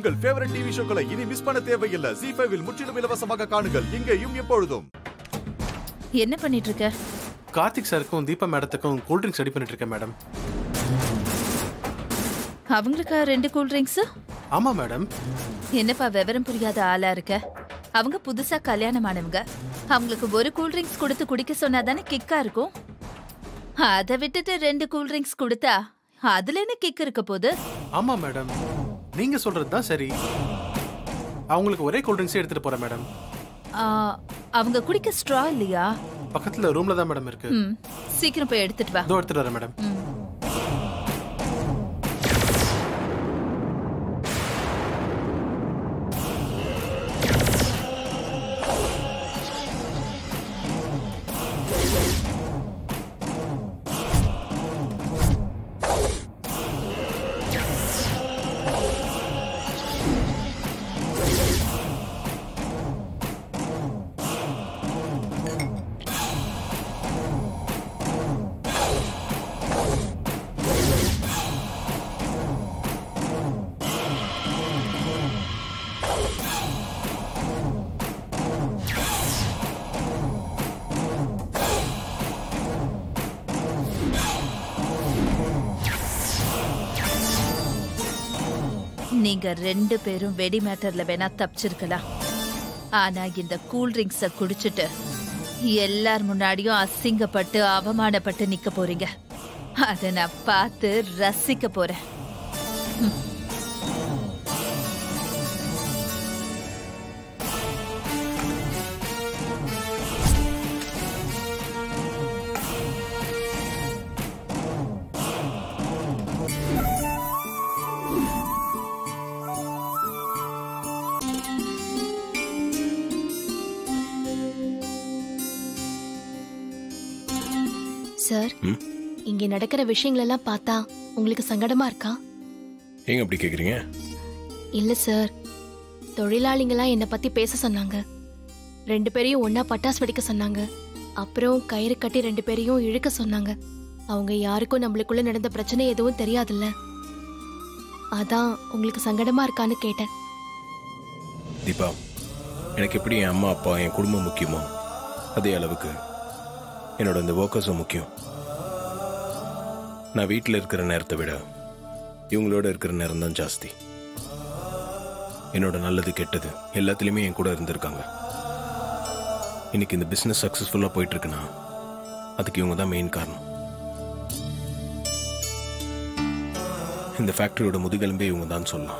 உங்கள் favourite TV ஷோக்களை இனி miss பண்ண தேவையில்லை ஜி ஃபைவில் முற்றிலும் இலவசமாக காணுங்கள் இங்கேயும் எப்பொழுதும் என்ன பண்ணிட்டு இருக்க கார்த்திக் சாருக்கும் தீபா மேடத்துக்கும் கூல் ட்ரிங்க்ஸ் ரெடி பண்ணிட்டு இருக்கேன் மேடம் அவங்களுக்கா ரெண்டு கூல் ட்ரிங்க்ஸ் ஆமா மேடம் என்னப்பா விவரம் புரியாத ஆளா இருக்க அவங்க புதுசா கல்யாணம் ஆனவங்க அவங்களுக்கு ஒரு கூல் ட்ரிங்க்ஸ் கொடுத்து குடிக்க சொன்னாதானே கிக்கா இருக்கும் அதை விட்டுட்டு ரெண்டு கூல் ட்ரிங்க்ஸ் கொடுத்தா அதுல என்ன கிக் இருக்க போகுது ஆமா மேடம் நீங்க சொல்றது தான் சரி அவங்களுக்கு ஒரே கூல் ட்ரிங்க்ஸே எடுத்துட்டு போறேன் மேடம் ஆ, அவங்க குடிக்க ஸ்ட்ரா இல்லையா பக்கத்துல ரூம்ல தான் மேடம் இருக்கு ம் சீக்கிரம் போய் எடுத்துட்டு வா இதோ எடுத்துட்டு வரேன் மேடம் ம். நீங்க ரெண்டு பேரும் வெடி மேட்டர்ல வேணா தப்பிச்சிருக்கலாம் ஆனா இந்த கூல் ட்ரிங்க்ஸ குடிச்சிட்டு எல்லார் முன்னாடியும் அசிங்கப்பட்டு அவமானப்பட்டு நிக்க போறீங்க அத நான் பார்த்து ரசிக்க போறேன் சார் இங்க நடக்கிற விஷயங்கள் எல்லாம் பார்த்தா உங்களுக்கு சங்கடமா இருக்கா ஏங்க அப்படி கேக்குறீங்க இல்ல சார் தொழிலாளிங்களாம் என்னை பத்தி பேச சொன்னாங்க ரெண்டு பேரையும் ஒண்ணா பட்டாசு வெடிக்க சொன்னாங்க அப்புறம் கயிறு கட்டி ரெண்டு பேரையும் இழுக்க சொன்னாங்க அவங்க யாருக்கும் நம்மளுக்குள்ள நடந்த பிரச்சனை எதுவும் தெரியாதுல்ல அதான் உங்களுக்கு சங்கடமா இருக்கான்னு கேட்டேன் தீபா எனக்கு எப்படி என் அம்மா அப்பா என் குடும்பம் முக்கியமோ அதே அளவுக்கு என்னோட இந்த ஒர்க்கர்ஸும் முக்கியம் நான் வீட்டில் இருக்கிற நேரத்தை விட இவங்களோட இருக்கிற நேரம் தான் ஜாஸ்தி என்னோட நல்லது கெட்டது எல்லாத்துலேயுமே என் கூட இருந்திருக்காங்க இன்னைக்கு இந்த பிஸ்னஸ் சக்ஸஸ்ஃபுல்லாக போயிட்டு இருக்குன்னா அதுக்கு இவங்க தான் மெயின் காரணம் இந்த ஃபேக்டரியோட முதுகெலும்பே இவங்க தான் சொல்லலாம்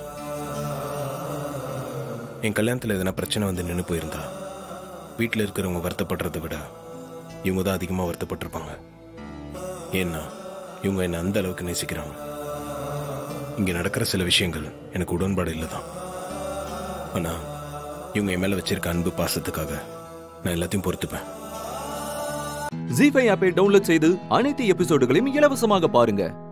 என் கல்யாணத்தில் எதனா பிரச்சனை வந்து நின்று போயிருந்தா வீட்டில் இருக்கிறவங்க வருத்தப்படுறதை விட இவங்க தான் அதிகமாக வருத்தப்பட்டிருப்பாங்க ஏன்னா இவங்க என்னை அந்த அளவுக்கு நேசிக்கிறாங்க இங்கே நடக்கிற சில விஷயங்கள் எனக்கு உடன்பாடு இல்லை தான் ஆனால் இவங்க என் மேலே வச்சிருக்க அன்பு பாசத்துக்காக நான் எல்லாத்தையும் பொறுத்துப்பேன் ஜி ஃபைவ் ஆப்பை டவுன்லோட் செய்து அனைத்து எபிசோடுகளையும் இலவசமாக பாருங்க